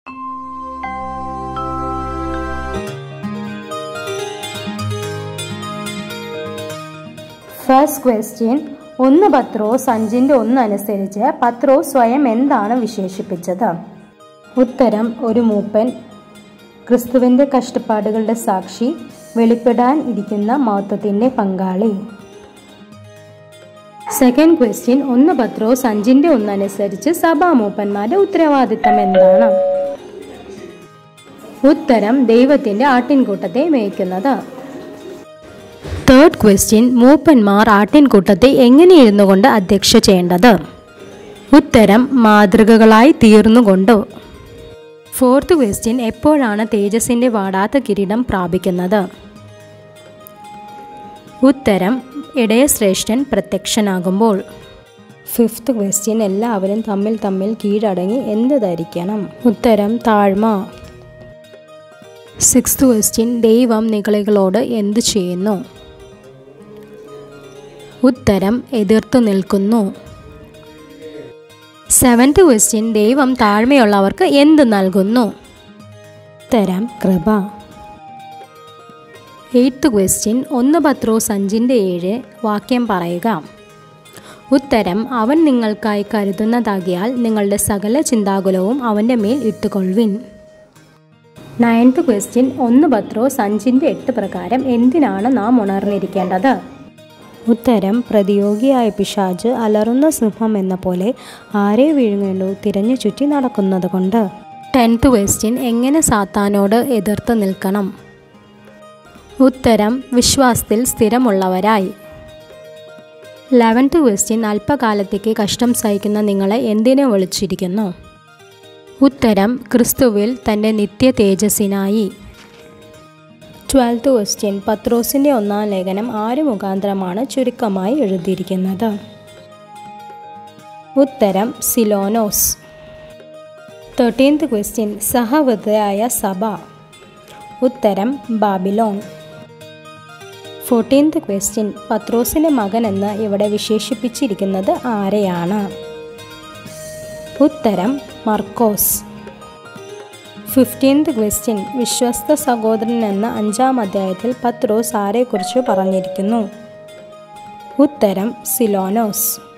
first question ഒന്ന് പത്രോസ് അഞ്ചിൻ്റെ ഒന്ന് അനുസരിച്ച് പത്രോസ് സ്വയം എന്താണ് വിശേഷിപ്പിച്ചത് ഉത്തരം ഒരു മൂപ്പൻ ക്രിസ്തുവിൻ്റെ കഷ്ടപ്പാടുകളുടെ സാക്ഷി വെളിപ്പെടാൻ ഇരിക്കുന്ന മഹത്വത്തിൻ്റെ പങ്കാളി സെക്കൻഡ് ക്വസ്റ്റ്യൻ ഒന്ന് പത്രോസ് അഞ്ചിൻ്റെ ഒന്ന് അനുസരിച്ച് സഭാമൂപ്പന്മാരുടെ ഉത്തരവാദിത്തം എന്താണ് ഉത്തരം ദൈവത്തിൻ്റെ ആട്ടിൻകൂട്ടത്തെ മേയ്ക്കുന്നത് തേർഡ് ക്വസ്റ്റ്യൻ മൂപ്പന്മാർ ആട്ടിൻകൂട്ടത്തെ എങ്ങനെ ഇരുന്നു കൊണ്ട് അധ്യക്ഷ ചെയ്യേണ്ടത് ഉത്തരം മാതൃകകളായി തീർന്നുകൊണ്ട് ഫോർത്ത് ക്വസ്റ്റ്യൻ എപ്പോഴാണ് തേജസ്സിൻ്റെ വാടാത്ത കിരീടം പ്രാപിക്കുന്നത് ഉത്തരം ഇടയശ്രേഷ്ഠൻ പ്രത്യക്ഷനാകുമ്പോൾ ഫിഫ്ത്ത് ക്വസ്റ്റ്യൻ എല്ലാവരും തമ്മിൽ തമ്മിൽ കീഴടങ്ങി എന്ത് ധരിക്കണം ഉത്തരം താഴ്മ സിക്സ്ത് ക്വസ്റ്റ്യൻ ദൈവം നികളികളോട് എന്തു ചെയ്യുന്നു ഉത്തരം എതിർത്തു നിൽക്കുന്നു സെവൻത് ക്വസ്റ്റ്യൻ ദൈവം താഴ്മയുള്ളവർക്ക് എന്ത് നൽകുന്നു ഉത്തരം കൃപ എയ്ത്ത് ക്വസ്റ്റ്യൻ ഒന്ന് പത്രോസ് അഞ്ചിൻ്റെ ഏഴ് വാക്യം പറയുക ഉത്തരം അവൻ നിങ്ങൾക്കായി കരുതുന്നതാകിയാൽ നിങ്ങളുടെ സകല ചിന്താകുലവും അവൻ്റെ മേൽ ഇട്ടുകൊള്ളുവിൻ നയൻത്ത് ക്വസ്റ്റ്യൻ ഒന്ന് പത്രോസ് അഞ്ചിൻ്റെ എട്ട് പ്രകാരം എന്തിനാണ് നാം ഉണർന്നിരിക്കേണ്ടത് ഉത്തരം പ്രതിയോഗിയായ പിശാജ് അലറുന്ന സിംഹം എന്ന പോലെ ആരെ വിഴുങ്ങേണ്ടു തിരഞ്ഞു ചുറ്റി നടക്കുന്നത് കൊണ്ട് ടെൻത്ത് ക്വസ്റ്റ്യൻ എങ്ങനെ സാത്താനോട് എതിർത്ത് നിൽക്കണം ഉത്തരം വിശ്വാസത്തിൽ സ്ഥിരമുള്ളവരായി ലെവൻത്ത് ക്വസ്റ്റ്യൻ അല്പകാലത്തേക്ക് കഷ്ടം സഹിക്കുന്ന നിങ്ങളെ എന്തിനു വിളിച്ചിരിക്കുന്നു ഉത്തരം ക്രിസ്തുവിൽ തൻ്റെ നിത്യ തേജസ്സിനായി ട്വൽത്ത് ക്വസ്റ്റ്യൻ പത്രോസിൻ്റെ ഒന്നാം ലേഖനം ആര് മുഖാന്തരമാണ് ചുരുക്കമായി എഴുതിയിരിക്കുന്നത് ഉത്തരം സിലോനോസ് തേർട്ടീൻത്ത് ക്വസ്റ്റ്യൻ സഹവൃതയായ സഭ ഉത്തരം ബാബിലോൺ ഫോർട്ടീൻത്ത് ക്വസ്റ്റ്യൻ പത്രോസിൻ്റെ മകൻ എന്ന് ഇവിടെ വിശേഷിപ്പിച്ചിരിക്കുന്നത് ആരെയാണ് ഉത്തരം മർക്കോസ് ഫിഫ്റ്റീൻത് ക്വസ്റ്റ്യൻ വിശ്വസ്ത സഹോദരൻ എന്ന അഞ്ചാം അധ്യായത്തിൽ പത്രോസ് ആരെക്കുറിച്ച് പറഞ്ഞിരിക്കുന്നു ഉത്തരം സിലോനോസ്